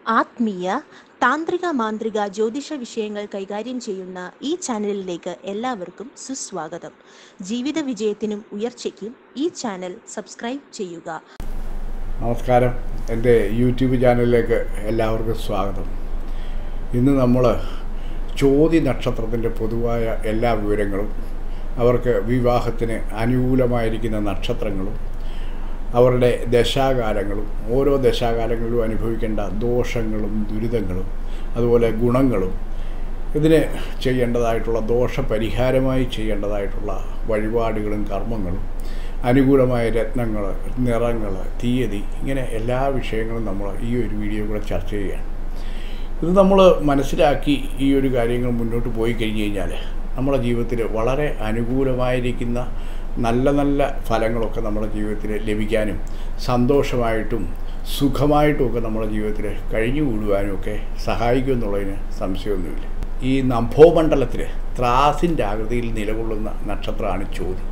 ആത്മീയ താന്ത്രിക മാന്ത്രിക ജ്യോതിഷ വിഷയങ്ങൾ കൈകാര്യം ചെയ്യുന്ന ഈ ചാനലിലേക്ക് എല്ലാവർക്കും സുസ്വാഗതം ജീവിത വിജയത്തിനും ഉയർച്ചയ്ക്കും ഈ ചാനൽ സബ്സ്ക്രൈബ് ചെയ്യുക നമസ്കാരം എൻ്റെ യൂട്യൂബ് ചാനലിലേക്ക് എല്ലാവർക്കും സ്വാഗതം ഇന്ന് നമ്മൾ ചോതി നക്ഷത്രത്തിൻ്റെ പൊതുവായ എല്ലാ വിവരങ്ങളും അവർക്ക് വിവാഹത്തിന് അനുകൂലമായിരിക്കുന്ന നക്ഷത്രങ്ങളും അവരുടെ ദശാകാലങ്ങളും ഓരോ ദശാകാലങ്ങളിലും അനുഭവിക്കേണ്ട ദോഷങ്ങളും ദുരിതങ്ങളും അതുപോലെ ഗുണങ്ങളും ഇതിന് ചെയ്യേണ്ടതായിട്ടുള്ള ദോഷപരിഹാരമായി ചെയ്യേണ്ടതായിട്ടുള്ള വഴിപാടുകളും കർമ്മങ്ങളും അനുകൂലമായ രത്നങ്ങൾ നിറങ്ങൾ തീയതി ഇങ്ങനെ എല്ലാ വിഷയങ്ങളും നമ്മൾ ഈ ഒരു വീഡിയോ കൂടെ ചർച്ച ചെയ്യുകയാണ് ഇത് നമ്മൾ മനസ്സിലാക്കി ഈ ഒരു കാര്യങ്ങൾ മുന്നോട്ട് പോയി കഴിഞ്ഞ് കഴിഞ്ഞാൽ നമ്മുടെ ജീവിതത്തിൽ വളരെ അനുകൂലമായിരിക്കുന്ന നല്ല നല്ല ഫലങ്ങളൊക്കെ നമ്മുടെ ജീവിതത്തിൽ ലഭിക്കാനും സന്തോഷമായിട്ടും സുഖമായിട്ടുമൊക്കെ നമ്മുടെ ജീവിതത്തിൽ കഴിഞ്ഞുകൂടുവാനും ഒക്കെ സഹായിക്കുമെന്നുള്ളതിന് സംശയമൊന്നുമില്ല ഈ നഭോമണ്ഡലത്തിൽ ത്രാസിൻ്റെ ആകൃതിയിൽ നിലകൊള്ളുന്ന നക്ഷത്രമാണ് ചോതി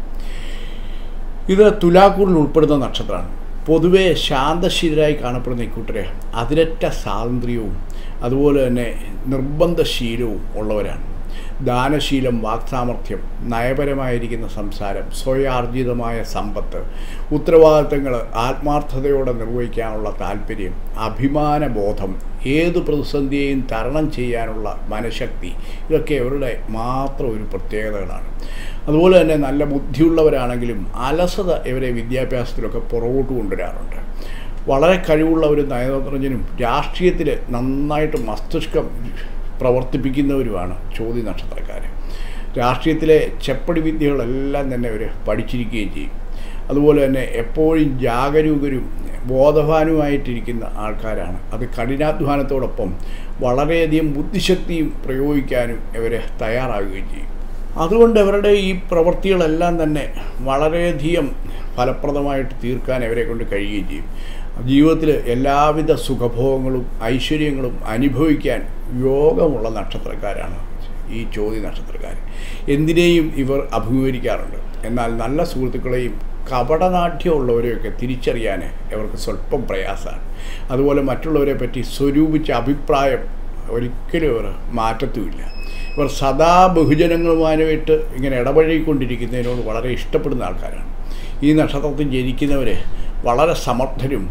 ഇത് തുലാക്കൂറിൽ ഉൾപ്പെടുന്ന നക്ഷത്രമാണ് പൊതുവെ ശാന്തശീലരായി കാണപ്പെടുന്ന ഇക്കൂട്ടരെ അതിരറ്റ സ്വാതന്ത്ര്യവും അതുപോലെ തന്നെ നിർബന്ധശീലവും ഉള്ളവരാണ് ദാനശീലം വാക്സാമർഥ്യം നയപരമായിരിക്കുന്ന സംസാരം സ്വയാർജിതമായ സമ്പത്ത് ഉത്തരവാദിത്തങ്ങൾ ആത്മാർത്ഥതയോടെ നിർവഹിക്കാനുള്ള താല്പര്യം അഭിമാനബോധം ഏത് പ്രതിസന്ധിയെയും തരണം ചെയ്യാനുള്ള മനഃശക്തി ഇതൊക്കെ അവരുടെ മാത്രം ഒരു പ്രത്യേകതകളാണ് അതുപോലെ തന്നെ നല്ല ബുദ്ധിയുള്ളവരാണെങ്കിലും അലസത ഇവരെ വിദ്യാഭ്യാസത്തിലൊക്കെ പുറകോട്ട് കൊണ്ടുവരാറുണ്ട് വളരെ കഴിവുള്ള ഒരു നയതന്ത്രജ്ഞനും രാഷ്ട്രീയത്തിൽ നന്നായിട്ട് മസ്തിഷ്കം പ്രവർത്തിപ്പിക്കുന്നവരുമാണ് ചോദ്യ നക്ഷത്രക്കാർ രാഷ്ട്രീയത്തിലെ ചെപ്പടി വിദ്യകളെല്ലാം തന്നെ അവർ പഠിച്ചിരിക്കുകയും ചെയ്യും അതുപോലെ തന്നെ എപ്പോഴും ജാഗരൂകരും ബോധവാനുമായിട്ടിരിക്കുന്ന ആൾക്കാരാണ് അത് കഠിനാധ്വാനത്തോടൊപ്പം വളരെയധികം ബുദ്ധിശക്തിയും പ്രയോഗിക്കാനും ഇവർ തയ്യാറാകുകയും ചെയ്യും അതുകൊണ്ട് അവരുടെ ഈ പ്രവൃത്തികളെല്ലാം തന്നെ വളരെയധികം ഫലപ്രദമായിട്ട് തീർക്കാൻ അവരെ കൊണ്ട് കഴിയുകയും ചെയ്യും ജീവിതത്തിൽ എല്ലാവിധ സുഖഭോഗങ്ങളും ഐശ്വര്യങ്ങളും അനുഭവിക്കാൻ യോഗമുള്ള നക്ഷത്രക്കാരാണ് ഈ ചോദ്യ നക്ഷത്രക്കാർ എന്തിനേയും ഇവർ അഭിമുഖീകരിക്കാറുണ്ട് എന്നാൽ നല്ല സുഹൃത്തുക്കളെയും കപടനാട്യമുള്ളവരെയൊക്കെ തിരിച്ചറിയാൻ ഇവർക്ക് സ്വല്പം പ്രയാസമാണ് അതുപോലെ മറ്റുള്ളവരെ പറ്റി സ്വരൂപിച്ച അഭിപ്രായം ഒരിക്കലും ഇവർ മാറ്റത്തുമില്ല ഇവർ സദാ ബഹുജനങ്ങളുമായിട്ട് ഇങ്ങനെ ഇടപഴകിക്കൊണ്ടിരിക്കുന്നതിനോട് വളരെ ഇഷ്ടപ്പെടുന്ന ആൾക്കാരാണ് ഈ നക്ഷത്രത്തിൽ ജനിക്കുന്നവർ വളരെ സമർത്ഥരും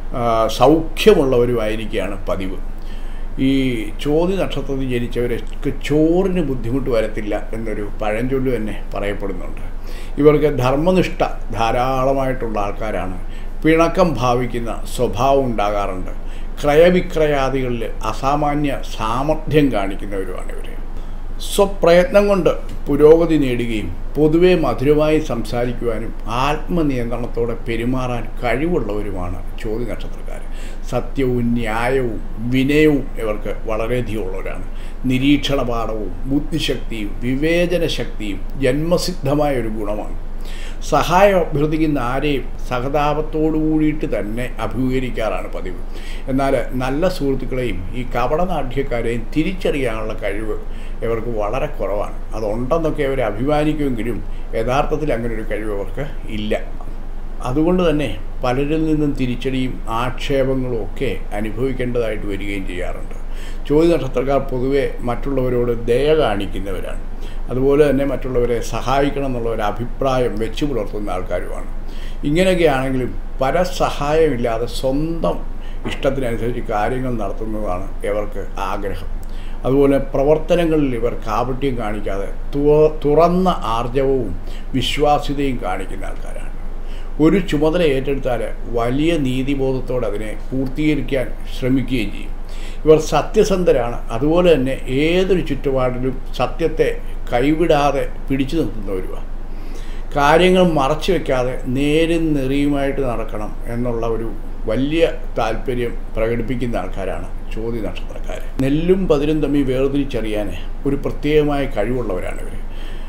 സൗഖ്യമുള്ളവരുമായിരിക്കുകയാണ് പതിവ് ഈ ചോദ്യ നക്ഷത്രത്തിൽ ജനിച്ചവർക്ക് ചോറിന് ബുദ്ധിമുട്ട് വരത്തില്ല എന്നൊരു പഴഞ്ചൊല്ലു തന്നെ പറയപ്പെടുന്നുണ്ട് ഇവർക്ക് ധർമ്മനിഷ്ഠ ധാരാളമായിട്ടുള്ള ആൾക്കാരാണ് പിണക്കം ഭാവിക്കുന്ന സ്വഭാവം ഉണ്ടാകാറുണ്ട് ക്രയവിക്രയാദികളിൽ അസാമാന്യ സാമർഥ്യം കാണിക്കുന്നവരുമാണ് ഇവർ സ്വപ്രയത്നം കൊണ്ട് പുരോഗതി നേടുകയും പൊതുവെ മധുരമായി സംസാരിക്കുവാനും ആത്മനിയന്ത്രണത്തോടെ പെരുമാറാൻ കഴിവുള്ളവരുമാണ് ചോദ്യ നക്ഷത്രക്കാർ സത്യവും ന്യായവും വിനയവും ഇവർക്ക് വളരെയധികം ഉള്ളവരാണ് നിരീക്ഷണപാഠവും ബുദ്ധിശക്തിയും വിവേചന ശക്തിയും ജന്മസിദ്ധമായ ഒരു ഗുണമാണ് സഹായം അഭ്യർത്ഥിക്കുന്ന ആരെയും സഹതാപത്തോടു കൂടിയിട്ട് തന്നെ അഭിമുഖീകരിക്കാറാണ് പതിവ് എന്നാൽ നല്ല സുഹൃത്തുക്കളെയും ഈ കപടനാട്യക്കാരെയും തിരിച്ചറിയാനുള്ള കഴിവ് ഇവർക്ക് വളരെ കുറവാണ് അതുണ്ടെന്നൊക്കെ അവർ അഭിമാനിക്കുമെങ്കിലും യഥാർത്ഥത്തിൽ അങ്ങനെ ഒരു കഴിവ് അവർക്ക് ഇല്ല അതുകൊണ്ട് തന്നെ പലരിൽ നിന്നും തിരിച്ചടിയും ആക്ഷേപങ്ങളും ഒക്കെ അനുഭവിക്കേണ്ടതായിട്ട് വരികയും ചെയ്യാറുണ്ട് ചോദ്യ നക്ഷത്രക്കാർ പൊതുവെ മറ്റുള്ളവരോട് ദയ കാണിക്കുന്നവരാണ് അതുപോലെ തന്നെ മറ്റുള്ളവരെ സഹായിക്കണം എന്നുള്ള ഒരു അഭിപ്രായം വെച്ചു പുലർത്തുന്ന ആൾക്കാരുമാണ് ഇങ്ങനെയൊക്കെ ആണെങ്കിലും പരസഹായമില്ലാതെ സ്വന്തം ഇഷ്ടത്തിനനുസരിച്ച് കാര്യങ്ങൾ നടത്തുന്നതാണ് ഇവർക്ക് ആഗ്രഹം അതുപോലെ പ്രവർത്തനങ്ങളിൽ ഇവർ കാപട്യം കാണിക്കാതെ തുറന്ന ആർജവവും വിശ്വാസ്യതയും കാണിക്കുന്ന ആൾക്കാരാണ് ഒരു ചുമതല ഏറ്റെടുത്താൽ വലിയ നീതിബോധത്തോടെ അതിനെ പൂർത്തീകരിക്കാൻ ശ്രമിക്കുകയും ചെയ്യും ഇവർ സത്യസന്ധരാണ് അതുപോലെ തന്നെ ഏതൊരു ചുറ്റുപാടിലും സത്യത്തെ കൈവിടാതെ പിടിച്ചു നിർത്തുന്നവരുമാണ് കാര്യങ്ങൾ മറച്ചു വയ്ക്കാതെ നേരും നെറിയുമായിട്ട് നടക്കണം എന്നുള്ള ഒരു വലിയ താല്പര്യം പ്രകടിപ്പിക്കുന്ന ആൾക്കാരാണ് ചോദ്യ നക്ഷത്രക്കാർ നെല്ലും പതിരും തമ്മിൽ വേർതിരിച്ചറിയാൻ ഒരു പ്രത്യേകമായ കഴിവുള്ളവരാണ് ഇവർ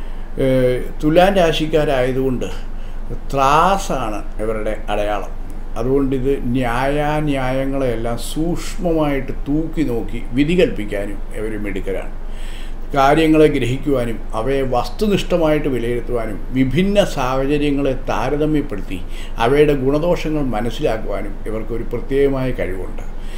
തുലാൻ രാശിക്കാരായതുകൊണ്ട് ത്രാസാണ് ഇവരുടെ അടയാളം അതുകൊണ്ട് ഇത് ന്യായാന്യായങ്ങളെല്ലാം സൂക്ഷ്മമായിട്ട് തൂക്കി നോക്കി വിധി കൽപ്പിക്കാനും ഇവർ മിടുക്കരാണ് കാര്യങ്ങളെ ഗ്രഹിക്കുവാനും അവയെ വസ്തുനിഷ്ഠമായിട്ട് വിലയിരുത്തുവാനും വിഭിന്ന സാഹചര്യങ്ങളെ താരതമ്യപ്പെടുത്തി അവയുടെ ഗുണദോഷങ്ങൾ മനസ്സിലാക്കുവാനും ഇവർക്കൊരു പ്രത്യേകമായ കഴിവുണ്ട്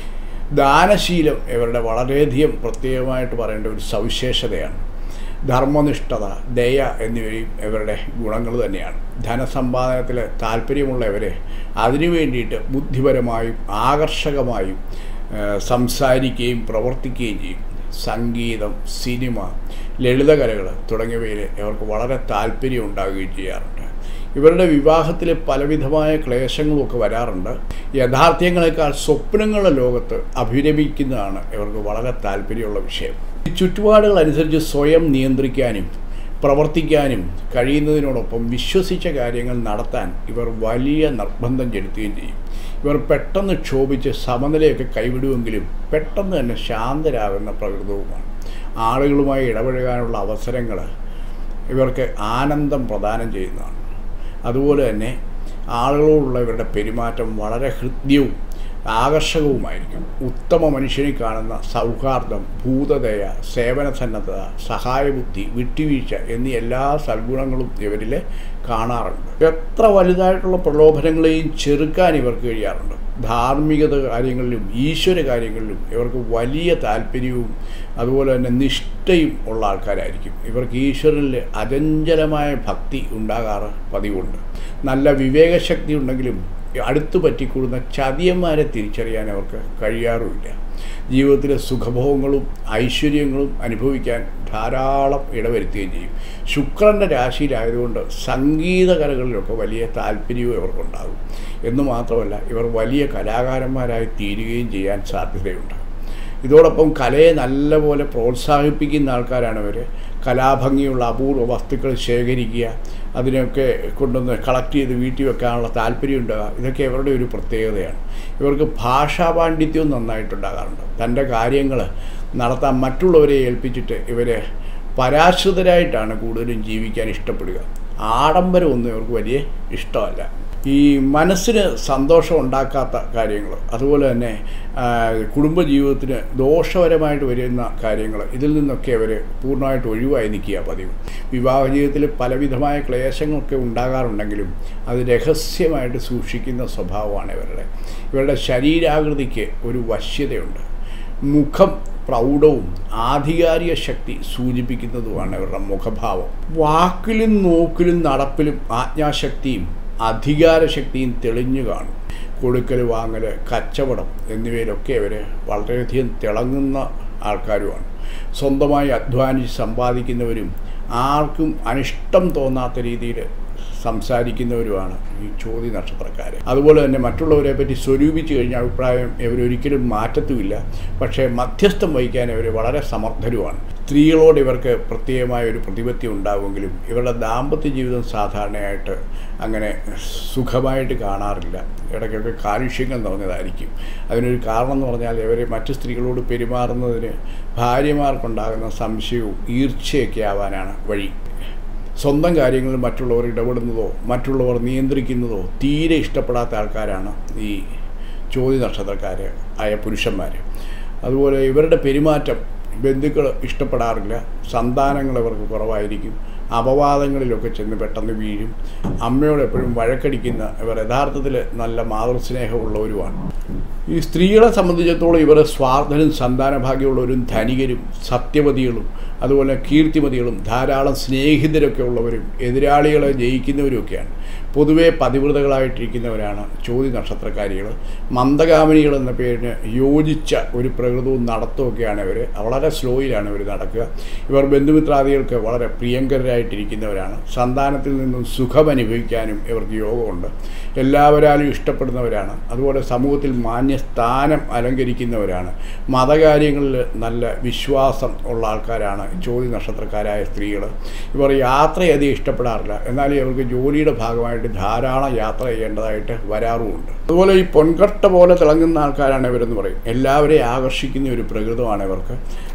ദാനശീലം ഇവരുടെ വളരെയധികം പ്രത്യേകമായിട്ട് പറയേണ്ട ഒരു സവിശേഷതയാണ് ധർമ്മനിഷ്ഠത ദയ എന്നിവയും ഇവരുടെ ഗുണങ്ങൾ തന്നെയാണ് ധനസമ്പാദനത്തിൽ താല്പര്യമുള്ളവരെ അതിനു വേണ്ടിയിട്ട് ബുദ്ധിപരമായും ആകർഷകമായും സംസാരിക്കുകയും പ്രവർത്തിക്കുകയും ചെയ്യും സംഗീതം സിനിമ ലളിതകലകൾ തുടങ്ങിയവയിൽ ഇവർക്ക് വളരെ താല്പര്യം ഉണ്ടാകുകയും ചെയ്യാറുണ്ട് ഇവരുടെ വിവാഹത്തിൽ പലവിധമായ ക്ലേശങ്ങളുമൊക്കെ വരാറുണ്ട് യഥാർത്ഥ്യങ്ങളെക്കാൾ സ്വപ്നങ്ങളുടെ ലോകത്ത് അഭിരമിക്കുന്നതാണ് ഇവർക്ക് വളരെ താല്പര്യമുള്ള വിഷയം ഈ ചുറ്റുപാടുകൾ അനുസരിച്ച് സ്വയം നിയന്ത്രിക്കാനും പ്രവർത്തിക്കാനും കഴിയുന്നതിനോടൊപ്പം വിശ്വസിച്ച കാര്യങ്ങൾ നടത്താൻ ഇവർ വലിയ നിർബന്ധം ചെലുത്തുകയും ചെയ്യും ഇവർ പെട്ടെന്ന് ക്ഷോഭിച്ച് സമനിലയൊക്കെ കൈവിടുമെങ്കിലും പെട്ടെന്ന് തന്നെ ശാന്തരാകുന്ന പ്രകൃതവുമാണ് ആളുകളുമായി ഇടപഴകാനുള്ള അവസരങ്ങൾ ഇവർക്ക് ആനന്ദം പ്രദാനം ചെയ്യുന്നതാണ് അതുപോലെ തന്നെ ആളുകളോടുള്ള ഇവരുടെ പെരുമാറ്റം വളരെ ഹൃദ്യവും ആകർഷകവുമായിരിക്കും ഉത്തമ മനുഷ്യനെ കാണുന്ന സൗഹാർദ്ദം ഭൂതദയ സേവനസന്നദ്ധത സഹായബുദ്ധി വിട്ടുവീഴ്ച എന്നീ എല്ലാ സദ്ഗുണങ്ങളും ഇവരിൽ കാണാറുണ്ട് എത്ര വലുതായിട്ടുള്ള പ്രലോഭനങ്ങളെയും ചെറുക്കാൻ ഇവർക്ക് കഴിയാറുണ്ട് ധാർമ്മികത കാര്യങ്ങളിലും ഈശ്വര കാര്യങ്ങളിലും ഇവർക്ക് വലിയ താല്പര്യവും അതുപോലെ തന്നെ നിഷ്ഠയും ഉള്ള ആൾക്കാരായിരിക്കും ഇവർക്ക് ഈശ്വരനിൽ അചഞ്ചലമായ ഭക്തി ഉണ്ടാകാറ് പതിവുണ്ട് നല്ല വിവേകശക്തി ഉണ്ടെങ്കിലും അടുത്തു പറ്റിക്കൂടുന്ന ചതിയന്മാരെ തിരിച്ചറിയാൻ അവർക്ക് കഴിയാറുമില്ല ജീവിതത്തിലെ സുഖഭോഗങ്ങളും ഐശ്വര്യങ്ങളും അനുഭവിക്കാൻ ധാരാളം ഇടവരുത്തുകയും ചെയ്യും ശുക്രൻ്റെ രാശിയിലായതുകൊണ്ട് സംഗീത കലകളിലൊക്കെ വലിയ താല്പര്യവും ഇവർക്കുണ്ടാകും എന്ന് മാത്രമല്ല ഇവർ വലിയ കലാകാരന്മാരായി തീരുകയും ചെയ്യാൻ സാധ്യതയുണ്ട് ഇതോടൊപ്പം കലയെ നല്ലപോലെ പ്രോത്സാഹിപ്പിക്കുന്ന ആൾക്കാരാണ് ഇവർ കലാഭംഗിയുള്ള അപൂർവ വസ്തുക്കൾ ശേഖരിക്കുക അതിനൊക്കെ കൊണ്ടുവന്ന് കളക്ട് ചെയ്ത് വീട്ടിൽ വെക്കാനുള്ള താല്പര്യം ഉണ്ടാകുക ഇതൊക്കെ ഇവരുടെ ഒരു പ്രത്യേകതയാണ് ഇവർക്ക് ഭാഷാ പാണ്ഡിത്യവും നന്നായിട്ടുണ്ടാകാറുണ്ട് തൻ്റെ കാര്യങ്ങൾ നടത്താൻ മറ്റുള്ളവരെ ഏൽപ്പിച്ചിട്ട് ഇവരെ പരാശ്രിതരായിട്ടാണ് കൂടുതലും ജീവിക്കാൻ ഇഷ്ടപ്പെടുക ആഡംബരമൊന്നും ഇവർക്ക് വലിയ ഇഷ്ടമല്ല ഈ മനസ്സിന് സന്തോഷം ഉണ്ടാക്കാത്ത കാര്യങ്ങൾ അതുപോലെ തന്നെ കുടുംബജീവിതത്തിന് ദോഷപരമായിട്ട് വരുന്ന കാര്യങ്ങൾ ഇതിൽ നിന്നൊക്കെ അവർ പൂർണ്ണമായിട്ട് ഒഴിവായി നിൽക്കുക പതിവ് വിവാഹ ജീവിതത്തിൽ പലവിധമായ ക്ലേശങ്ങളൊക്കെ ഉണ്ടാകാറുണ്ടെങ്കിലും അത് രഹസ്യമായിട്ട് സൂക്ഷിക്കുന്ന സ്വഭാവമാണ് ഇവരുടെ ഇവരുടെ ശരീരാകൃതിക്ക് ഒരു വശ്യതയുണ്ട് മുഖം പ്രൗഢവും ആധികാരിക ശക്തി സൂചിപ്പിക്കുന്നതുമാണ് ഇവരുടെ മുഖഭാവം വാക്കിലും നോക്കിലും നടപ്പിലും ആജ്ഞാശക്തിയും അധികാരശക്തിയും തെളിഞ്ഞു കാണും കൊടുക്കൽ വാങ്ങൽ കച്ചവടം എന്നിവയിലൊക്കെ അവർ വളരെയധികം തിളങ്ങുന്ന ആൾക്കാരുമാണ് സ്വന്തമായി അധ്വാനിച്ച് സമ്പാദിക്കുന്നവരും ആർക്കും അനിഷ്ടം തോന്നാത്ത രീതിയിൽ സംസാരിക്കുന്നവരുമാണ് ഈ ചോദ്യ നക്ഷത്രക്കാർ അതുപോലെ തന്നെ മറ്റുള്ളവരെ പറ്റി സ്വരൂപിച്ചു കഴിഞ്ഞ അഭിപ്രായം ഇവരൊരിക്കലും മാറ്റത്തുമില്ല പക്ഷേ മധ്യസ്ഥം വഹിക്കാൻ ഇവർ വളരെ സമർത്ഥരുമാണ് സ്ത്രീകളോട് ഇവർക്ക് പ്രത്യേകമായ ഒരു പ്രതിപത്തി ഉണ്ടാകുമെങ്കിലും ഇവരുടെ ദാമ്പത്യ ജീവിതം സാധാരണയായിട്ട് അങ്ങനെ സുഖമായിട്ട് കാണാറില്ല ഇടയ്ക്കൊക്കെ കാലുഷ്യങ്ങൾ നിറഞ്ഞതായിരിക്കും അതിനൊരു കാരണം എന്ന് പറഞ്ഞാൽ ഇവർ മറ്റു സ്ത്രീകളോട് പെരുമാറുന്നതിന് ഭാര്യമാർക്കുണ്ടാകുന്ന സംശയവും ഈർച്ചയൊക്കെ ആവാനാണ് വഴി സ്വന്തം കാര്യങ്ങളിൽ മറ്റുള്ളവർ ഇടപെടുന്നതോ മറ്റുള്ളവർ നിയന്ത്രിക്കുന്നതോ തീരെ ഇഷ്ടപ്പെടാത്ത ആൾക്കാരാണ് ഈ ചോദ്യ നക്ഷത്രക്കാർ ആയ പുരുഷന്മാർ അതുപോലെ ഇവരുടെ പെരുമാറ്റം ബന്ധുക്കൾ ഇഷ്ടപ്പെടാറില്ല സന്താനങ്ങൾ ഇവർക്ക് കുറവായിരിക്കും അപവാദങ്ങളിലൊക്കെ ചെന്ന് പെട്ടെന്ന് വീഴും അമ്മയോട് എപ്പോഴും വഴക്കടിക്കുന്ന ഇവർ യഥാർത്ഥത്തിൽ നല്ല മാതൃസ്നേഹമുള്ളവരുമാണ് ഈ സ്ത്രീകളെ സംബന്ധിച്ചിടത്തോളം ഇവർ സ്വാർത്ഥനും സന്താനഭാഗ്യമുള്ളവരും ധനികരും സത്യവതികളും അതുപോലെ കീർത്തിമതികളും ധാരാളം സ്നേഹിതരൊക്കെ ഉള്ളവരും എതിരാളികളെ ജയിക്കുന്നവരുമൊക്കെയാണ് പൊതുവെ പതിവ്രതകളായിട്ടിരിക്കുന്നവരാണ് ചോദ്യ നക്ഷത്രക്കാരികൾ മന്ദകാമിനികൾ എന്ന പേരിന് യോജിച്ച ഒരു പ്രകൃതവും നടത്തമൊക്കെയാണ് ഇവർ വളരെ സ്ലോയിലാണ് ഇവർ നടക്കുക ഇവർ ബന്ധുമിത്രാദികൾക്ക് വളരെ പ്രിയങ്കരായിട്ടിരിക്കുന്നവരാണ് സന്താനത്തിൽ നിന്നും സുഖം അനുഭവിക്കാനും ഇവർക്ക് യോഗമുണ്ട് എല്ലാവരാലും ഇഷ്ടപ്പെടുന്നവരാണ് അതുപോലെ സമൂഹത്തിൽ മാന്യസ്ഥാനം അലങ്കരിക്കുന്നവരാണ് മതകാര്യങ്ങളിൽ നല്ല വിശ്വാസം ഉള്ള ആൾക്കാരാണ് ചോദ്യ നക്ഷത്രക്കാരായ സ്ത്രീകൾ ഇവർ യാത്രയധികം ഇഷ്ടപ്പെടാറില്ല എന്നാൽ ഇവർക്ക് ജോലിയുടെ ഭാഗമായിട്ട് ധാരാളം യാത്ര ചെയ്യേണ്ടതായിട്ട് വരാറുമുണ്ട് അതുപോലെ ഈ പൊൻകട്ട പോലെ തിളങ്ങുന്ന ആൾക്കാരാണ് ഇവരെന്ന് പറയും എല്ലാവരെയും ആകർഷിക്കുന്ന ഒരു പ്രകൃതമാണ് ഇവർക്ക്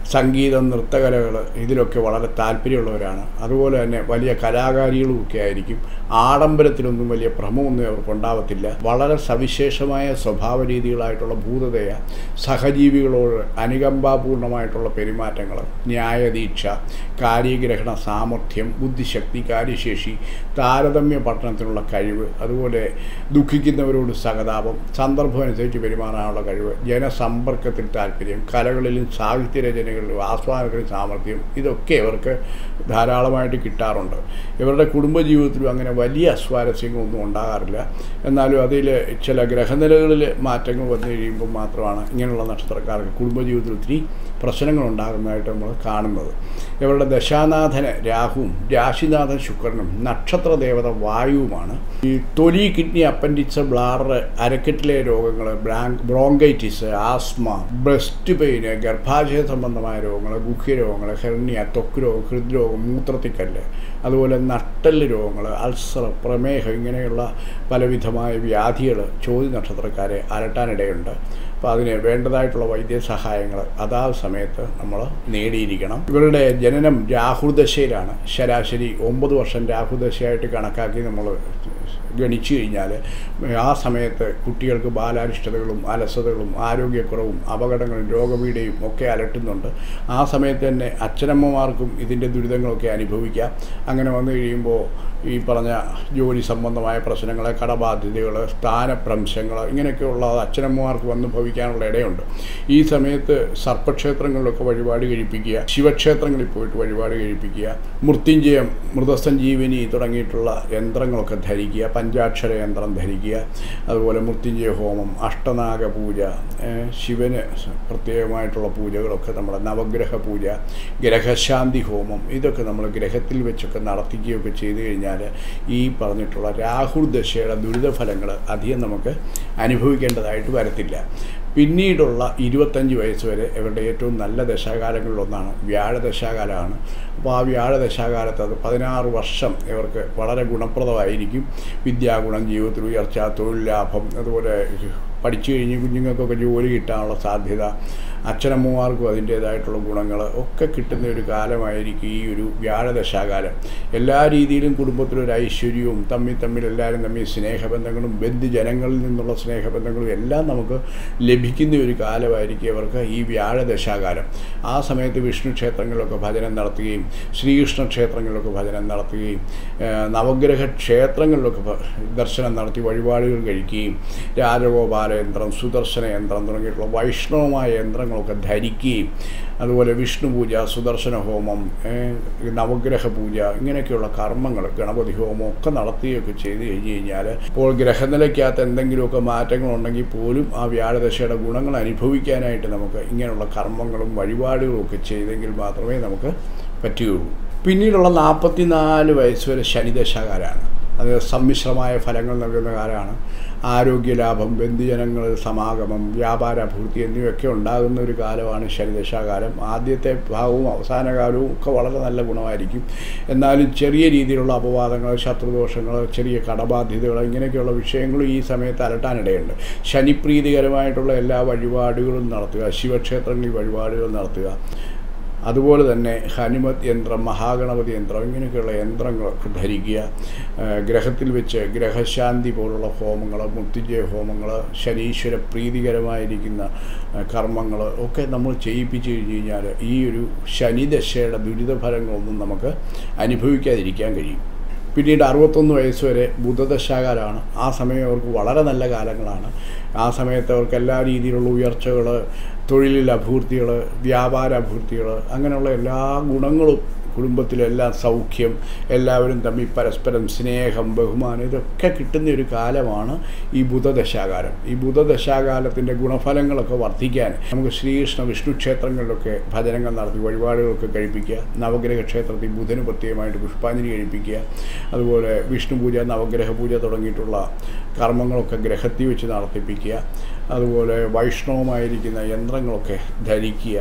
സംഗീതം നൃത്തകലകൾ ഇതിലൊക്കെ വളരെ താല്പര്യമുള്ളവരാണ് അതുപോലെ തന്നെ വലിയ കലാകാരികളും ഒക്കെ ആയിരിക്കും ആഡംബരത്തിലൊന്നും വലിയ ഭ്രമമൊന്നും അവർക്ക് ഉണ്ടാവത്തില്ല വളരെ സവിശേഷമായ സ്വഭാവ രീതികളായിട്ടുള്ള ഭൂതതയ സഹജീവികളോട് അനുകമ്പാപൂർണമായിട്ടുള്ള പെരുമാറ്റങ്ങൾ ന്യായദീക്ഷ കാര്യഗ്രഹണ സാമർഥ്യം ബുദ്ധിശക്തി കാര്യശേഷി താരതമ്യ പഠനത്തിനുള്ള കഴിവ് അതുപോലെ ദുഃഖിക്കുന്നവരോട് സഹതാപം സന്ദർഭം അനുസരിച്ച് പെരുമാറാനുള്ള കഴിവ് ജനസമ്പർക്കത്തിൽ താല്പര്യം കലകളിലും സാഹിത്യരചനകളിലും ആസ്വാദനത്തിലും സാമർഥ്യം ഇതൊക്കെ ഇവർക്ക് ധാരാളമായിട്ട് കിട്ടാറുണ്ട് ഇവരുടെ കുടുംബജീവിതത്തിലും അങ്ങനെ വലിയ അസ്വാരസ്യങ്ങളൊന്നും ഉണ്ടാകാറില്ല എന്നാലും അതിൽ ചില ഗ്രഹനിലകളിൽ മാറ്റങ്ങൾ വന്നു കഴിയുമ്പോൾ മാത്രമാണ് ഇങ്ങനെയുള്ള നക്ഷത്രക്കാർക്ക് കുടുംബജീവിതത്തിൽ ഒത്തിരി പ്രശ്നങ്ങൾ ഉണ്ടാകുന്നതായിട്ട് നമ്മൾ കാണുന്നത് ഇവരുടെ ദശാനാഥന് രാഹുവും രാശിനാഥൻ ശുക്രനും നക്ഷത്ര ദേവത വായുവുമാണ് ഈ തൊലി കിഡ്നി അപ്പൻഡിക്സ് ബ്ലാഡർ അരക്കെട്ടിലെ രോഗങ്ങൾ ബ്രാങ്ക് ബ്രോങ്കൈറ്റിസ് ആസ്മ ബ്രസ്റ്റ് പെയിന് ഗർഭാശയ സംബന്ധമായ രോഗങ്ങൾ ഗുഹ്യരോഗങ്ങൾ ഹെർണിയ ത്വക്ക് രോഗം ഹൃദ്രോഗം മൂത്രത്തിക്കല്ല് അതുപോലെ നട്ടല് രോഗങ്ങൾ അൾസർ പ്രമേഹം ഇങ്ങനെയുള്ള പലവിധമായ വ്യാധികൾ ചോദ്യ നക്ഷത്രക്കാരെ അലട്ടാനിടയുണ്ട് അപ്പോൾ അതിന് വേണ്ടതായിട്ടുള്ള വൈദ്യസഹായങ്ങൾ അതാത് സമയത്ത് നമ്മൾ നേടിയിരിക്കണം ഇവരുടെ ജനനം രാഹുദശയിലാണ് ശരാശരി ഒമ്പത് വർഷം രാഹുദശയായിട്ട് കണക്കാക്കി നമ്മൾ ഗണിച്ചു കഴിഞ്ഞാൽ ആ സമയത്ത് കുട്ടികൾക്ക് ബാലാരിഷ്ടതകളും അലസതകളും ആരോഗ്യക്കുറവും അപകടങ്ങളും രോഗപീഠയും ഒക്കെ അലട്ടുന്നുണ്ട് ആ സമയത്ത് തന്നെ അച്ഛനമ്മമാർക്കും ഇതിൻ്റെ ദുരിതങ്ങളൊക്കെ അനുഭവിക്കാം അങ്ങനെ വന്നു കഴിയുമ്പോൾ ഈ പറഞ്ഞ ജോലി സംബന്ധമായ പ്രശ്നങ്ങൾ കടബാധ്യതകൾ സ്ഥാനഭ്രംശങ്ങൾ ഇങ്ങനെയൊക്കെയുള്ള അച്ഛനമ്മമാർക്ക് വന്ന് ഭവിക്കാനുള്ള ഇടയുണ്ട് ഈ സമയത്ത് സർപ്പക്ഷേത്രങ്ങളിലൊക്കെ വഴിപാട് കഴിപ്പിക്കുക ശിവക്ഷേത്രങ്ങളിൽ പോയിട്ട് വഴിപാട് കഴിപ്പിക്കുക മൃത്യുഞ്ജയം മൃതസഞ്ജീവനി തുടങ്ങിയിട്ടുള്ള യന്ത്രങ്ങളൊക്കെ ധരിക്കുക പഞ്ചാക്ഷര യന്ത്രം ധരിക്കുക അതുപോലെ മൃത്യുഞ്ജയ ഹോമം അഷ്ടനാഗ പൂജ ഏഹ് ശിവന് പ്രത്യേകമായിട്ടുള്ള പൂജകളൊക്കെ നമ്മുടെ നവഗ്രഹ പൂജ ഗ്രഹശാന്തി ഹോമം ഇതൊക്കെ നമ്മൾ ഗ്രഹത്തിൽ വെച്ചൊക്കെ നടത്തിക്കുകയൊക്കെ ചെയ്തു കഴിഞ്ഞാൽ ഈ പറഞ്ഞിട്ടുള്ള രാഹുൽ ദശയുടെ ദുരിതഫലങ്ങൾ അധികം നമുക്ക് അനുഭവിക്കേണ്ടതായിട്ട് വരത്തില്ല പിന്നീടുള്ള ഇരുപത്തഞ്ച് വയസ്സ് വരെ ഇവരുടെ ഏറ്റവും നല്ല ദശാകാലങ്ങളിലൊന്നാണ് വ്യാഴദശാകാലമാണ് അപ്പോൾ ആ വ്യാഴദശാകാലത്ത് അത് പതിനാറ് വർഷം ഇവർക്ക് വളരെ ഗുണപ്രദമായിരിക്കും വിദ്യാഗുണം ജീവിതത്തിൽ ഉയർച്ച തൊഴിൽ ലാഭം അതുപോലെ പഠിച്ചു കഴിഞ്ഞ് കുഞ്ഞുങ്ങൾക്കൊക്കെ ജോലി കിട്ടാനുള്ള സാധ്യത അച്ഛനമ്മമാർക്കും അതിൻ്റേതായിട്ടുള്ള ഗുണങ്ങൾ ഒക്കെ കിട്ടുന്ന ഒരു കാലമായിരിക്കും ഈ ഒരു വ്യാഴദശാകാലം എല്ലാ രീതിയിലും കുടുംബത്തിലൊരു ഐശ്വര്യവും തമ്മിൽ തമ്മിൽ എല്ലാവരും തമ്മിൽ സ്നേഹബന്ധങ്ങളും ബന്ധുജനങ്ങളിൽ നിന്നുള്ള സ്നേഹബന്ധങ്ങളും എല്ലാം നമുക്ക് ലഭിക്കുന്ന ഒരു കാലമായിരിക്കും ഇവർക്ക് ഈ വ്യാഴദശാകാലം ആ സമയത്ത് വിഷ്ണു ക്ഷേത്രങ്ങളിലൊക്കെ ഭജനം നടത്തുകയും ശ്രീകൃഷ്ണ ക്ഷേത്രങ്ങളിലൊക്കെ ഭജനം നടത്തുകയും ഏഹ് നവഗ്രഹ ക്ഷേത്രങ്ങളിലൊക്കെ ഭ- ദർശനം നടത്തി വഴിപാടുകൾ കഴിക്കുകയും രാജഗോപാല യന്ത്രം സുദർശന യന്ത്രം തുടങ്ങിയിട്ടുള്ള വൈഷ്ണവമായ യന്ത്രങ്ങളൊക്കെ ധരിക്കുകയും അതുപോലെ വിഷ്ണു പൂജ സുദർശന ഹോമം ഏഹ് നവഗ്രഹ പൂജ ഇങ്ങനെയൊക്കെയുള്ള കർമ്മങ്ങൾ ഗണപതി ഹോമം ഒക്കെ നടത്തുകയൊക്കെ ചെയ്ത് കഴിഞ്ഞ് കഴിഞ്ഞാൽ ഇപ്പോൾ ഗ്രഹനിലയ്ക്കകത്ത് എന്തെങ്കിലുമൊക്കെ മാറ്റങ്ങളുണ്ടെങ്കിൽ പോലും ആ വ്യാഴദശയുടെ ഗുണങ്ങൾ അനുഭവിക്കാനായിട്ട് നമുക്ക് ഇങ്ങനെയുള്ള കർമ്മങ്ങളും വഴിപാടുകളും ഒക്കെ ചെയ്തെങ്കിൽ മാത്രമേ നമുക്ക് പറ്റുകയുള്ളൂ പിന്നീടുള്ള നാൽപ്പത്തി നാല് വയസ്സ് വരെ ശനിദശാകാലമാണ് അത് സമ്മിശ്രമായ ഫലങ്ങൾ നൽകുന്ന കാലമാണ് ആരോഗ്യലാഭം ബന്ധുജനങ്ങൾ സമാഗമം വ്യാപാര അഭിവൃദ്ധി എന്നിവയൊക്കെ ഉണ്ടാകുന്ന ഒരു കാലമാണ് ശനിദശാകാലം ആദ്യത്തെ ഭാഗവും അവസാന കാലവും ഒക്കെ വളരെ നല്ല ഗുണമായിരിക്കും എന്നാലും ചെറിയ രീതിയിലുള്ള അപവാദങ്ങൾ ശത്രുദോഷങ്ങൾ ചെറിയ കടബാധ്യതകൾ ഇങ്ങനെയൊക്കെയുള്ള വിഷയങ്ങളും ഈ സമയത്ത് അലട്ടാനിടയുണ്ട് ശനിപ്രീതികരമായിട്ടുള്ള എല്ലാ വഴിപാടുകളും നടത്തുക ശിവക്ഷേത്രങ്ങളിൽ വഴിപാടുകൾ നടത്തുക അതുപോലെ തന്നെ ഹനുമത് യന്ത്രം മഹാഗണപതി യന്ത്രം ഇങ്ങനെയൊക്കെയുള്ള യന്ത്രങ്ങളൊക്കെ ധരിക്കുക ആ, ഗ്രഹത്തിൽ വെച്ച് ഗ്രഹശാന്തി പോലുള്ള ഹോമങ്ങൾ മുത്തിജയ ഹോമങ്ങൾ ശനീശ്വര പ്രീതികരമായിരിക്കുന്ന കർമ്മങ്ങൾ ഒക്കെ നമ്മൾ ചെയ്യിപ്പിച്ച് കഴിഞ്ഞ് കഴിഞ്ഞാൽ ഈ ഒരു ശനിദശയുടെ ദുരിതഫലങ്ങളൊന്നും നമുക്ക് അനുഭവിക്കാതിരിക്കാൻ കഴിയും പിന്നീട് അറുപത്തൊന്ന് വയസ്സ് വരെ ബുധദശാകാലമാണ് ആ സമയം അവർക്ക് വളരെ നല്ല കാലങ്ങളാണ് ആ സമയത്ത് അവർക്ക് എല്ലാ രീതിയിലുള്ള ഉയർച്ചകൾ തൊഴിലിൽ അഭിവൃദ്ധികൾ വ്യാപാര അഭിവൃദ്ധികൾ അങ്ങനെയുള്ള എല്ലാ ഗുണങ്ങളും കുടുംബത്തിലെല്ലാം സൗഖ്യം എല്ലാവരും തമ്മിൽ പരസ്പരം സ്നേഹം ബഹുമാനം ഇതൊക്കെ കിട്ടുന്ന ഒരു കാലമാണ് ഈ ബുധദശാകാലം ഈ ബുധദശാകാലത്തിൻ്റെ ഗുണഫലങ്ങളൊക്കെ വർദ്ധിക്കാൻ നമുക്ക് ശ്രീകൃഷ്ണ വിഷ്ണു ക്ഷേത്രങ്ങളിലൊക്കെ ഭജനങ്ങൾ നടത്തി വഴിപാടുകളൊക്കെ കഴിപ്പിക്കുക നവഗ്രഹ ക്ഷേത്രത്തിൽ ബുധന് പ്രത്യേകമായിട്ട് പുഷ്പാഞ്ജലി കഴിപ്പിക്കുക അതുപോലെ വിഷ്ണു പൂജ നവഗ്രഹ പൂജ തുടങ്ങിയിട്ടുള്ള കർമ്മങ്ങളൊക്കെ ഗ്രഹത്തിൽ വെച്ച് നടത്തിപ്പിക്കുക അതുപോലെ വൈഷ്ണവമായിരിക്കുന്ന യന്ത്രങ്ങളൊക്കെ ധരിക്കുക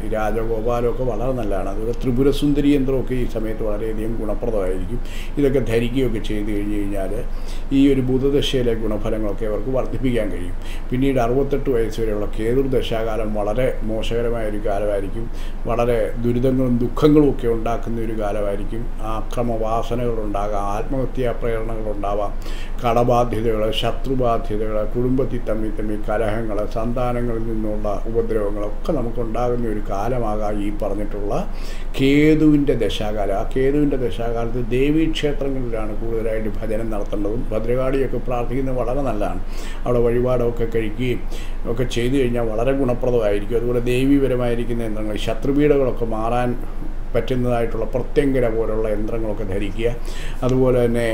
ഈ രാജഗോപാലമൊക്കെ വളരെ നല്ലതാണ് അതുപോലെ ത്രിപുരസുന്ദരി യന്ത്രമൊക്കെ ഈ സമയത്ത് വളരെയധികം ഗുണപ്രദമായിരിക്കും ഇതൊക്കെ ധരിക്കുകയൊക്കെ ചെയ്ത് കഴിഞ്ഞ് കഴിഞ്ഞാൽ ഈ ഒരു ബുധദശയിലെ ഗുണഫലങ്ങളൊക്കെ അവർക്ക് വർദ്ധിപ്പിക്കാൻ കഴിയും പിന്നീട് അറുപത്തെട്ട് വയസ്സ് വരെയുള്ള കേതുർ ദശാകാലം വളരെ മോശകരമായ ഒരു കാലമായിരിക്കും വളരെ ദുരിതങ്ങളും ദുഃഖങ്ങളും ഒക്കെ ഉണ്ടാക്കുന്ന ഒരു കാലമായിരിക്കും ആക്രമവാസനകളുണ്ടാകാം ആത്മഹത്യാ പ്രേരണകളുണ്ടാവാം കടബാധ്യതകൾ ശത്രുബാധ്യതകൾ കുടുംബത്തിൽ തമ്മിൽ തമ്മിൽ കലഹങ്ങൾ സന്താനങ്ങളിൽ നിന്നുള്ള ഉപദ്രവങ്ങളൊക്കെ നമുക്കുണ്ടാകുന്ന ഒരു കാലമാകാം ഈ പറഞ്ഞിട്ടുള്ള കേതുവിൻ്റെ ദശാകാലം ആ കേതുവിൻ്റെ ദശാകാലത്ത് ദേവീക്ഷേത്രങ്ങളിലാണ് കൂടുതലായിട്ട് ഭജനം നടത്തേണ്ടതും ഭദ്രകാളിയൊക്കെ പ്രാർത്ഥിക്കുന്നത് വളരെ നല്ലതാണ് അവിടെ വഴിപാടൊക്കെ കഴിക്കുകയും ഒക്കെ ചെയ്തു കഴിഞ്ഞാൽ വളരെ ഗുണപ്രദമായിരിക്കും അതുപോലെ ദേവീപരമായിരിക്കുന്ന യന്ത്രങ്ങൾ ശത്രുപീഠകളൊക്കെ മാറാൻ പറ്റുന്നതായിട്ടുള്ള പ്രത്യങ്കര പോലുള്ള യന്ത്രങ്ങളൊക്കെ ധരിക്കുക അതുപോലെ തന്നെ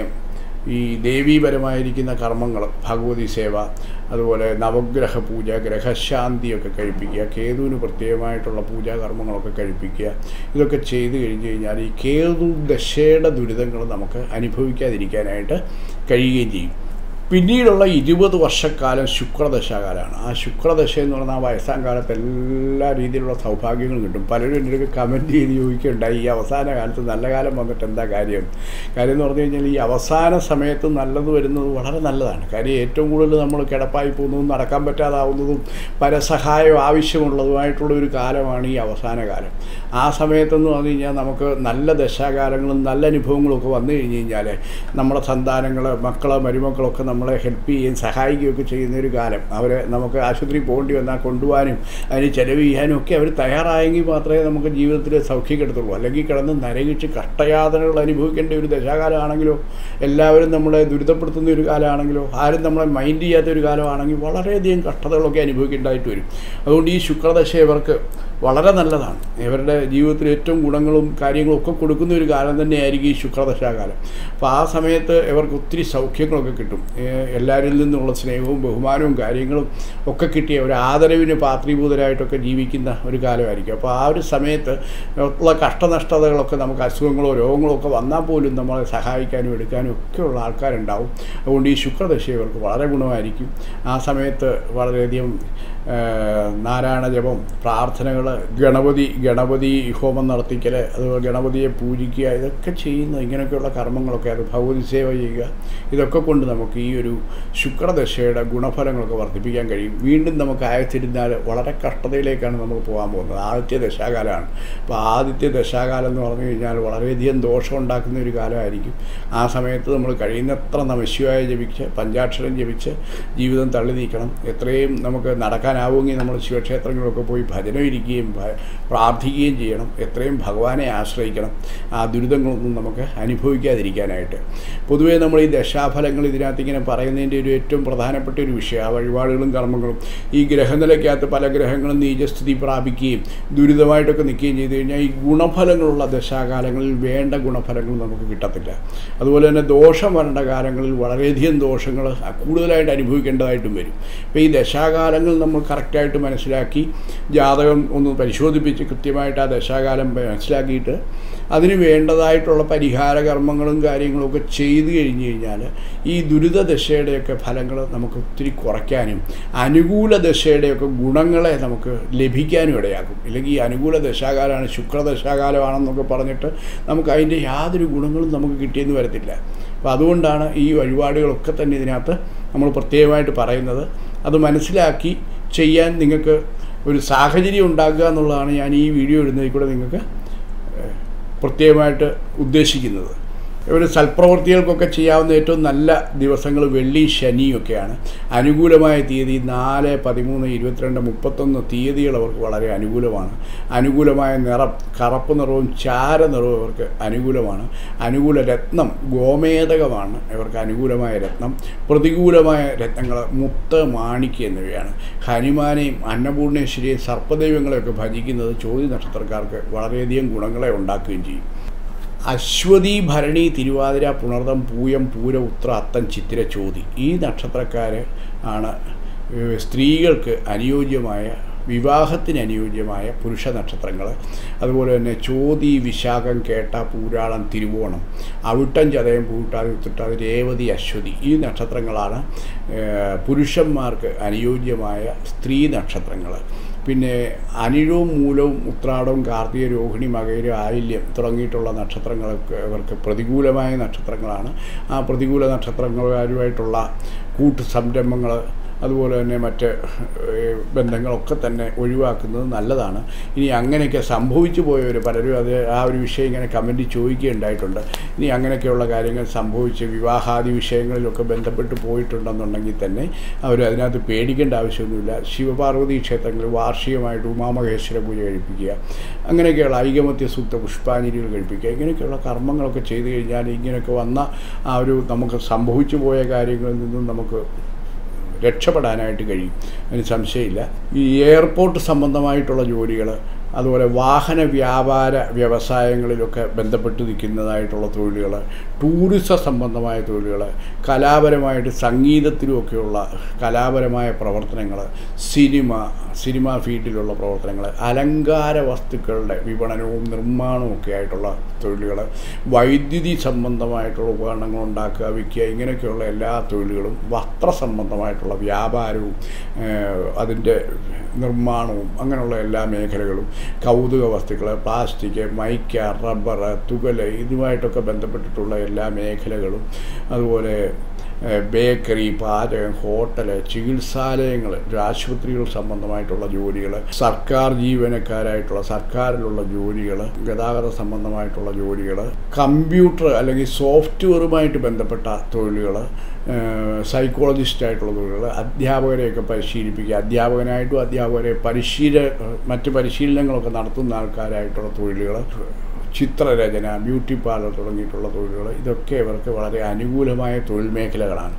ഈ ദേവീപരമായിരിക്കുന്ന കർമ്മങ്ങൾ ഭഗവതി സേവ അതുപോലെ നവഗ്രഹ പൂജ ഗ്രഹശാന്തിയൊക്കെ കഴിപ്പിക്കുക കേതുവിന് പ്രത്യേകമായിട്ടുള്ള പൂജാകർമ്മങ്ങളൊക്കെ കഴിപ്പിക്കുക ഇതൊക്കെ ചെയ്തു കഴിഞ്ഞ് കഴിഞ്ഞാൽ ഈ കേതു ദശയുടെ ദുരിതങ്ങൾ നമുക്ക് അനുഭവിക്കാതിരിക്കാനായിട്ട് കഴിയുകയും ചെയ്യും പിന്നീടുള്ള ഇരുപത് വർഷക്കാലം ശുക്രദശാകാലമാണ് ആ ശുക്രദശ എന്ന് പറഞ്ഞാൽ ആ വയസ്സാം കാലത്ത് എല്ലാ രീതിയിലുള്ള സൗഭാഗ്യങ്ങളും കിട്ടും പലരും എൻ്റെ അടുത്ത് കമൻറ്റ് ചെയ്ത് ചോദിക്കുകയുണ്ടായി ഈ അവസാന കാലത്ത് നല്ല കാലം വന്നിട്ട് എന്താ കാര്യം കാര്യം എന്ന് പറഞ്ഞു കഴിഞ്ഞാൽ ഈ അവസാന സമയത്ത് നല്ലത് വരുന്നത് വളരെ നല്ലതാണ് കാര്യം ഏറ്റവും കൂടുതൽ നമ്മൾ കിടപ്പായി പോകുന്നതും നടക്കാൻ പറ്റാതാവുന്നതും പരസഹായം ആവശ്യമുള്ളതുമായിട്ടുള്ള ഒരു കാലമാണ് ഈ അവസാന കാലം ആ സമയത്തെന്ന് പറഞ്ഞു കഴിഞ്ഞാൽ നമുക്ക് നല്ല ദശാകാലങ്ങളും നല്ല അനുഭവങ്ങളും ഒക്കെ വന്നു കഴിഞ്ഞ് കഴിഞ്ഞാൽ നമ്മുടെ സന്താനങ്ങൾ മക്കൾ മരുമക്കളൊക്കെ നമ്മളെ ഹെൽപ്പ് ചെയ്യുകയും സഹായിക്കുകയൊക്കെ ചെയ്യുന്ന ഒരു കാലം അവരെ നമുക്ക് ആശുപത്രിയിൽ പോകേണ്ടി വന്നാൽ കൊണ്ടുപോകാനും അതിന് ചെലവ് ചെയ്യാനും ഒക്കെ അവർ തയ്യാറായെങ്കിൽ മാത്രമേ നമുക്ക് ജീവിതത്തിൽ സൗഖ്യം കിടത്തുള്ളൂ അല്ലെങ്കിൽ കിടന്ന് നരകിച്ച് കഷ്ടയാതനകൾ അനുഭവിക്കേണ്ട ഒരു ദശാകാലമാണെങ്കിലോ എല്ലാവരും നമ്മളെ ദുരിതപ്പെടുത്തുന്ന ഒരു കാലമാണെങ്കിലോ ആരും നമ്മളെ മൈൻഡ് ചെയ്യാത്ത ഒരു കാലമാണെങ്കിൽ വളരെയധികം കഷ്ടതകളൊക്കെ അനുഭവിക്കേണ്ടതായിട്ട് വരും അതുകൊണ്ട് ഈ ശുക്രദശ ഇവർക്ക് വളരെ നല്ലതാണ് ഇവരുടെ ജീവിതത്തിൽ ഏറ്റവും ഗുണങ്ങളും കാര്യങ്ങളും ഒക്കെ കൊടുക്കുന്ന ഒരു കാലം തന്നെയായിരിക്കും ഈ ശുക്രദശാകാലം അപ്പോൾ ആ സമയത്ത് ഇവർക്ക് ഒത്തിരി സൗഖ്യങ്ങളൊക്കെ കിട്ടും ഏഹ് എല്ലാവരിൽ നിന്നുള്ള സ്നേഹവും ബഹുമാനവും കാര്യങ്ങളും ഒക്കെ കിട്ടിയ ഒരു ആദരവിന് പാത്രീഭൂതരായിട്ടൊക്കെ ജീവിക്കുന്ന ഒരു കാലമായിരിക്കും അപ്പോൾ ആ ഒരു സമയത്ത് ഉള്ള കഷ്ടനഷ്ടതകളൊക്കെ നമുക്ക് അസുഖങ്ങളോ രോഗങ്ങളോ ഒക്കെ വന്നാൽ പോലും നമ്മളെ സഹായിക്കാനും എടുക്കാനും ഒക്കെയുള്ള ആൾക്കാരുണ്ടാവും അതുകൊണ്ട് ഈ ശുക്രദശ ഇവർക്ക് വളരെ ഗുണമായിരിക്കും ആ സമയത്ത് വളരെയധികം ഏഹ് നാരായണ ജപം പ്രാർത്ഥനകൾ ഗണപതി ഗണപതി ഹോമം നടത്തിക്കൽ അതുപോലെ ഗണപതിയെ പൂജിക്കുക ഇതൊക്കെ ചെയ്യുന്ന ഇങ്ങനെയൊക്കെയുള്ള കർമ്മങ്ങളൊക്കെ അത് ഭഗവതി സേവ ചെയ്യുക ഇതൊക്കെ കൊണ്ട് നമുക്ക് ഈ ഒരു ശുക്രദശയുടെ ഗുണഫലങ്ങളൊക്കെ വർദ്ധിപ്പിക്കാൻ കഴിയും വീണ്ടും നമുക്ക് അയച്ചിരുന്നാൽ വളരെ കഷ്ടതയിലേക്കാണ് നമ്മൾ പോകാൻ പോകുന്നത് ആദ്യത്തെ ദശാകാലമാണ് അപ്പോൾ ആദ്യത്തെ ദശാകാലം എന്ന് പറഞ്ഞു കഴിഞ്ഞാൽ വളരെയധികം ദോഷം ഉണ്ടാക്കുന്ന ഒരു കാലമായിരിക്കും ആ സമയത്ത് നമ്മൾ കഴിയുന്നത്ര നമശിവായ ജപിച്ച് പഞ്ചാക്ഷരം ജപിച്ച് ജീവിതം തള്ളി നീക്കണം എത്രയും നമുക്ക് നടക്കാനാവുമെങ്കിൽ നമ്മൾ ശിവക്ഷേത്രങ്ങളിലൊക്കെ പോയി ഭജനം ഇരിക്കുകയും ഭ- പ്രാർത്ഥിക്കുകയും ചെയ്യണം എത്രയും ഭഗവാനെ ആശ്രയിക്കണം ആ ദുരിതങ്ങളൊന്നും നമുക്ക് അനുഭവിക്കാതിരിക്കാനായിട്ട് പൊതുവേ നമ്മൾ ഈ ദശാഫലങ്ങൾ ഇതിനകത്ത് ഇങ്ങനെ പറയുന്നതിൻ്റെ ഒരു ഏറ്റവും പ്രധാനപ്പെട്ട ഒരു വിഷയം ആ വഴിപാടുകളും കർമ്മങ്ങളും ഈ ഗ്രഹനിലയ്ക്കകത്ത് പല ഗ്രഹങ്ങളും നീചസ്ഥിതി പ്രാപിക്കുകയും ദുരിതമായിട്ടൊക്കെ നിൽക്കുകയും ചെയ്തു കഴിഞ്ഞാൽ ഈ ഗുണഫലങ്ങളുള്ള ദശാകാലങ്ങളിൽ വേണ്ട ഗുണഫലങ്ങൾ നമുക്ക് കിട്ടത്തില്ല അതുപോലെ തന്നെ ദോഷം വരേണ്ട കാലങ്ങളിൽ വളരെയധികം ദോഷങ്ങൾ കൂടുതലായിട്ട് അനുഭവിക്കേണ്ടതായിട്ടും വരും അപ്പോൾ ഈ ദശാകാലങ്ങൾ നമ്മൾ കറക്റ്റായിട്ട് മനസ്സിലാക്കി ജാതകം ഒന്ന് പരിശോധിപ്പിച്ച് കൃത്യമായിട്ട് ആ ദശാകാലം മനസ്സിലാക്കിയിട്ട് അതിന് വേണ്ടതായിട്ടുള്ള പരിഹാര കർമ്മങ്ങളും കാര്യങ്ങളും ഒക്കെ ചെയ്തു കഴിഞ്ഞ് കഴിഞ്ഞാൽ ഈ ദുരിത ദശയുടെയൊക്കെ ഫലങ്ങൾ നമുക്ക് ഒത്തിരി കുറയ്ക്കാനും അനുകൂല ദശയുടെയൊക്കെ ഗുണങ്ങളെ നമുക്ക് ലഭിക്കാനും ഇടയാക്കും ഇല്ലെങ്കിൽ ഈ അനുകൂല ദശാകാലമാണ് ശുക്രദശാകാലമാണെന്നൊക്കെ പറഞ്ഞിട്ട് നമുക്ക് അതിൻ്റെ യാതൊരു ഗുണങ്ങളും നമുക്ക് കിട്ടിയെന്ന് വരത്തില്ല അപ്പോൾ അതുകൊണ്ടാണ് ഈ വഴിപാടുകളൊക്കെ തന്നെ ഇതിനകത്ത് നമ്മൾ പ്രത്യേകമായിട്ട് പറയുന്നത് അത് മനസ്സിലാക്കി ചെയ്യാൻ നിങ്ങൾക്ക് ഒരു സാഹചര്യം ഉണ്ടാക്കുക എന്നുള്ളതാണ് ഞാൻ ഈ വീഡിയോ ഇടുന്നതിൽ കൂടെ നിങ്ങൾക്ക് ഏഹ്, പ്രത്യേകമായിട്ട് ഉദ്ദേശിക്കുന്നത് ഒരു സൽപ്രവൃത്തികൾക്കൊക്കെ ചെയ്യാവുന്ന ഏറ്റവും നല്ല ദിവസങ്ങൾ വെള്ളി ശനിയൊക്കെയാണ് അനുകൂലമായ തീയതി നാല് പതിമൂന്ന് ഇരുപത്തിരണ്ട് മുപ്പത്തൊന്ന് തീയതികൾ അവർക്ക് വളരെ അനുകൂലമാണ് അനുകൂലമായ നിറം കറുപ്പ് നിറവും ചാര നിറവും അവർക്ക് അനുകൂലമാണ് അനുകൂല രത്നം ഗോമേതകമാണ് ഇവർക്ക് അനുകൂലമായ രത്നം പ്രതികൂലമായ രത്നങ്ങൾ മുത്ത് മാണിക്യ എന്നിവയാണ് ഹനുമാനെയും അന്നപൂർണേശ്വരിയെയും സർപ്പദൈവങ്ങളെയൊക്കെ ഭജിക്കുന്നത് ചോദ്യ നക്ഷത്രക്കാർക്ക് വളരെയധികം ഗുണങ്ങളെ ഉണ്ടാക്കുകയും ചെയ്യും അശ്വതി ഭരണി തിരുവാതിര പുണർദം പൂയം പൂര ഉത്ര അത്തം ചിത്തിര ചോതി ഈ നക്ഷത്രക്കാർ ആണ് ഏഹ്, സ്ത്രീകൾക്ക് അനുയോജ്യമായ വിവാഹത്തിന് അനുയോജ്യമായ പുരുഷ നക്ഷത്രങ്ങൾ അതുപോലെ തന്നെ ചോതി വിശാഖം കേട്ട പൂരാളം തിരുവോണം അവിട്ടം ചതയം പൂട്ടാതി ഉത്തിട്ടാതി രേവതി അശ്വതി ഈ നക്ഷത്രങ്ങളാണ് ഏഹ്, പുരുഷന്മാർക്ക് അനുയോജ്യമായ സ്ത്രീ നക്ഷത്രങ്ങൾ പിന്നെ അനിഴവും മൂലവും ഉത്രാടവും കാർത്തിക രോഹിണി മകയിരം ആയില്യം തുടങ്ങിയിട്ടുള്ള നക്ഷത്രങ്ങളൊക്കെ ഇവർക്ക് പ്രതികൂലമായ നക്ഷത്രങ്ങളാണ് ആ പ്രതികൂല നക്ഷത്രങ്ങളുമായിട്ടുള്ള കൂട്ടു സംരംഭങ്ങൾ അതുപോലെ തന്നെ മറ്റ് ഏഹ്, ബന്ധങ്ങളൊക്കെ തന്നെ ഒഴിവാക്കുന്നത് നല്ലതാണ് ഇനി അങ്ങനെയൊക്കെ സംഭവിച്ചു പോയവർ പലരും അത് ആ ഒരു വിഷയം ഇങ്ങനെ കമൻറ്റ് ചോദിക്കുകയുണ്ടായിട്ടുണ്ട് ഇനി അങ്ങനെയൊക്കെയുള്ള കാര്യങ്ങൾ സംഭവിച്ച് വിവാഹാദി വിഷയങ്ങളിലൊക്കെ ബന്ധപ്പെട്ട് പോയിട്ടുണ്ടെന്നുണ്ടെങ്കിൽ തന്നെ അവർ അതിനകത്ത് പേടിക്കേണ്ട ആവശ്യമൊന്നുമില്ല ശിവപാർവതി ക്ഷേത്രങ്ങളിൽ വാർഷികമായിട്ട് ഉമാമഹേശ്വര പൂജ കഴിപ്പിക്കുക അങ്ങനെയൊക്കെയുള്ള ഐകമത്യ സൂക്ത പുഷ്പാഞ്ജലികൾ കഴിപ്പിക്കുക ഇങ്ങനെയൊക്കെയുള്ള കർമ്മങ്ങളൊക്കെ ചെയ്തു കഴിഞ്ഞാൽ ഇങ്ങനെയൊക്കെ വന്ന ആ ഒരു നമുക്ക് സംഭവിച്ചു പോയ കാര്യങ്ങളിൽ നിന്നും നമുക്ക് രക്ഷപ്പെടാനായിട്ട് കഴിയും അതിന് സംശയമില്ല ഈ എയർപോർട്ട് സംബന്ധമായിട്ടുള്ള ജോലികൾ അതുപോലെ വാഹന വ്യാപാര വ്യവസായങ്ങളിലൊക്കെ ബന്ധപ്പെട്ട് നിൽക്കുന്നതായിട്ടുള്ള തൊഴിലുകൾ ടൂറിസ സംബന്ധമായ തൊഴിലുകൾ കലാപരമായിട്ട് സംഗീതത്തിലുമൊക്കെയുള്ള കലാപരമായ പ്രവർത്തനങ്ങൾ സിനിമ സിനിമ ഫീൽഡിലുള്ള പ്രവർത്തനങ്ങൾ അലങ്കാര വസ്തുക്കളുടെ വിപണനവും നിർമ്മാണവും ഒക്കെ ആയിട്ടുള്ള തൊഴിലുകൾ വൈദ്യുതി സംബന്ധമായിട്ടുള്ള ഉപകരണങ്ങൾ ഉണ്ടാക്കുക വിൽക്കുക ഇങ്ങനെയൊക്കെയുള്ള എല്ലാ തൊഴിലുകളും വസ്ത്ര സംബന്ധമായിട്ടുള്ള വ്യാപാരവും ഏഹ്, അതിൻ്റെ നിർമ്മാണവും അങ്ങനെയുള്ള എല്ലാ മേഖലകളും കൗതുക വസ്തുക്കൾ പ്ലാസ്റ്റിക് മൈക്ക റബ്ബർ തുകൽ ഇതുമായിട്ടൊക്കെ ബന്ധപ്പെട്ടിട്ടുള്ള എല്ലാ മേഖലകളും അതുപോലെ ഏഹ്, ബേക്കറി പാചകം ഹോട്ടൽ ചികിത്സാലയങ്ങൾ ആശുപത്രികൾ സംബന്ധമായിട്ടുള്ള ജോലികൾ സർക്കാർ ജീവനക്കാരായിട്ടുള്ള സർക്കാരിലുള്ള ജോലികൾ ഗതാഗത സംബന്ധമായിട്ടുള്ള ജോലികൾ കമ്പ്യൂട്ടർ അല്ലെങ്കിൽ സോഫ്റ്റ്വെയറുമായിട്ട് ബന്ധപ്പെട്ട തൊഴിലുകൾ സൈക്കോളജിസ്റ്റ് ആയിട്ടുള്ള തൊഴിലുകൾ അധ്യാപകരെയൊക്കെ പരിശീലിപ്പിക്കുക അധ്യാപകനായിട്ടും അധ്യാപകരെ പരിശീല മറ്റ് പരിശീലനങ്ങളൊക്കെ നടത്തുന്ന ആൾക്കാരായിട്ടുള്ള തൊഴിലുകൾ ചിത്രരചന ബ്യൂട്ടി പാർലർ തുടങ്ങിയിട്ടുള്ള തൊഴിലുകൾ ഇതൊക്കെ ഇവർക്ക് വളരെ അനുകൂലമായ തൊഴിൽ മേഖലകളാണ്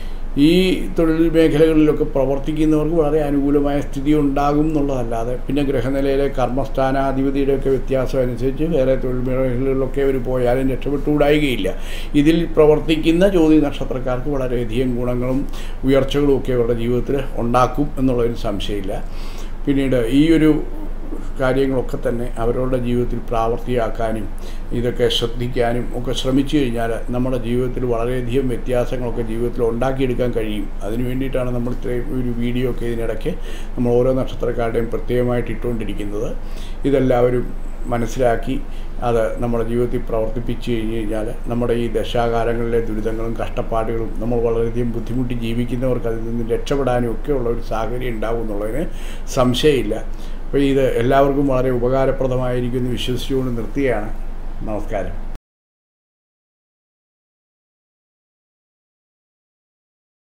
ഈ തൊഴിൽ മേഖലകളിലൊക്കെ പ്രവർത്തിക്കുന്നവർക്ക് വളരെ അനുകൂലമായ സ്ഥിതി ഉണ്ടാകും എന്നുള്ളതല്ലാതെ പിന്നെ ഗ്രഹനിലയിലെ കർമ്മസ്ഥാനാധിപതിയുടെയൊക്കെ വ്യത്യാസം അനുസരിച്ച് വേറെ തൊഴിൽ മേഖലകളിലൊക്കെ അവർ പോയാലും രക്ഷപ്പെട്ടുകൂടായികയില്ല ഇതിൽ പ്രവർത്തിക്കുന്ന ജ്യോതി നക്ഷത്രക്കാർക്ക് വളരെയധികം ഗുണങ്ങളും ഉയർച്ചകളും ഒക്കെ അവരുടെ ജീവിതത്തിൽ ഉണ്ടാക്കും എന്നുള്ളൊരു സംശയമില്ല പിന്നീട് ഈ ഒരു കാര്യങ്ങളൊക്കെ തന്നെ അവരുടെ ജീവിതത്തിൽ പ്രാവർത്തിയാക്കാനും ഇതൊക്കെ ശ്രദ്ധിക്കാനും ഒക്കെ ശ്രമിച്ചു കഴിഞ്ഞാൽ നമ്മുടെ ജീവിതത്തിൽ വളരെയധികം വ്യത്യാസങ്ങളൊക്കെ ജീവിതത്തിൽ ഉണ്ടാക്കിയെടുക്കാൻ കഴിയും അതിനു വേണ്ടിയിട്ടാണ് നമ്മൾ ഇത്രയും ഒരു വീഡിയോ ഒക്കെ ഇതിനിടയ്ക്ക് നമ്മൾ ഓരോ നക്ഷത്രക്കാരുടെയും പ്രത്യേകമായിട്ട് ഇട്ടുകൊണ്ടിരിക്കുന്നത് ഇതെല്ലാവരും മനസ്സിലാക്കി അത് നമ്മുടെ ജീവിതത്തിൽ പ്രവർത്തിപ്പിച്ചു കഴിഞ്ഞ് കഴിഞ്ഞാൽ നമ്മുടെ ഈ ദശാകാലങ്ങളിലെ ദുരിതങ്ങളും കഷ്ടപ്പാടുകളും നമ്മൾ വളരെയധികം ബുദ്ധിമുട്ടി ജീവിക്കുന്നവർക്ക് അതിൽ നിന്ന് രക്ഷപ്പെടാനും ഒക്കെയുള്ള ഒരു സാഹചര്യം ഉണ്ടാകും എന്നുള്ളതിന് സംശയമില്ല അപ്പോൾ ഇത് എല്ലാവർക്കും വളരെ ഉപകാരപ്രദമായിരിക്കുമെന്ന് വിശ്വസിച്ചുകൊണ്ട് നിർത്തുകയാണ് നമസ്കാരം